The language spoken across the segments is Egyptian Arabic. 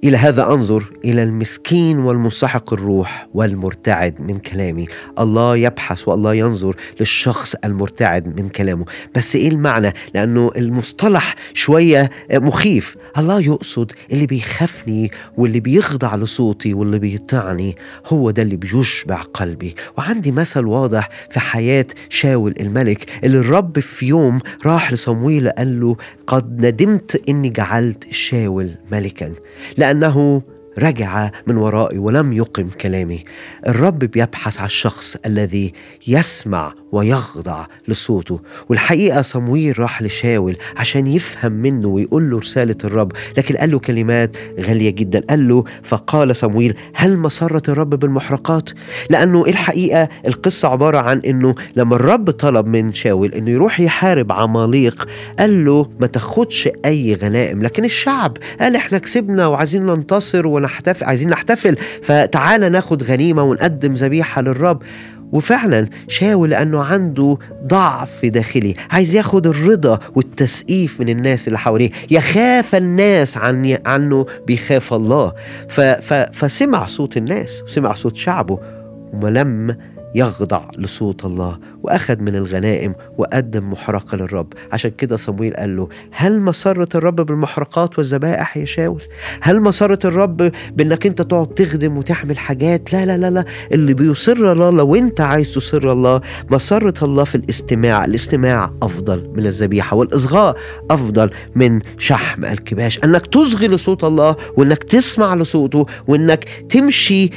إلى هذا أنظر إلى المسكين والمنسحق الروح والمرتعد من كلامي الله يبحث والله ينظر للشخص المرتعد من كلامه بس إيه المعنى لأنه المصطلح شوية مخيف الله يقصد اللي بيخافني واللي بيخضع لصوتي واللي بيطعني هو ده اللي بيشبع قلبي وعندي مثل واضح في حياة شاول الملك اللي الرب في يوم راح لصمويل قال له قد ندمت إني جعلت شاول ملكا لأنه رجع من ورائي ولم يقم كلامي الرب بيبحث عن الشخص الذي يسمع ويخضع لصوته والحقيقة صمويل راح لشاول عشان يفهم منه ويقول له رسالة الرب لكن قال له كلمات غالية جدا قال له فقال صمويل هل مسرة الرب بالمحرقات لأنه الحقيقة القصة عبارة عن أنه لما الرب طلب من شاول أنه يروح يحارب عماليق قال له ما تاخدش أي غنائم لكن الشعب قال احنا كسبنا وعايزين ننتصر ونحتفل عايزين نحتفل فتعالى ناخد غنيمة ونقدم ذبيحة للرب وفعلا شاول لانه عنده ضعف داخلي عايز ياخد الرضا والتسقيف من الناس اللي حواليه يخاف الناس عن عنه بيخاف الله ف ف فسمع صوت الناس وسمع صوت شعبه ولم يخضع لصوت الله واخذ من الغنائم وقدم محرقه للرب عشان كده صمويل قال له هل مسره الرب بالمحرقات والذبائح يا شاول هل مسره الرب بانك انت تقعد تخدم وتعمل حاجات لا لا لا لا اللي بيصر الله لو انت عايز تصر الله مسره الله في الاستماع الاستماع افضل من الذبيحه والاصغاء افضل من شحم الكباش انك تصغي لصوت الله وانك تسمع لصوته وانك تمشي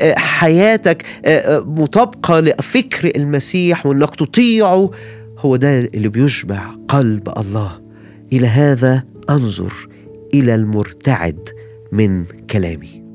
حياتك مطابقه لفكر المسيح وانك تطيعه هو ده اللي بيشبع قلب الله الى هذا انظر الى المرتعد من كلامي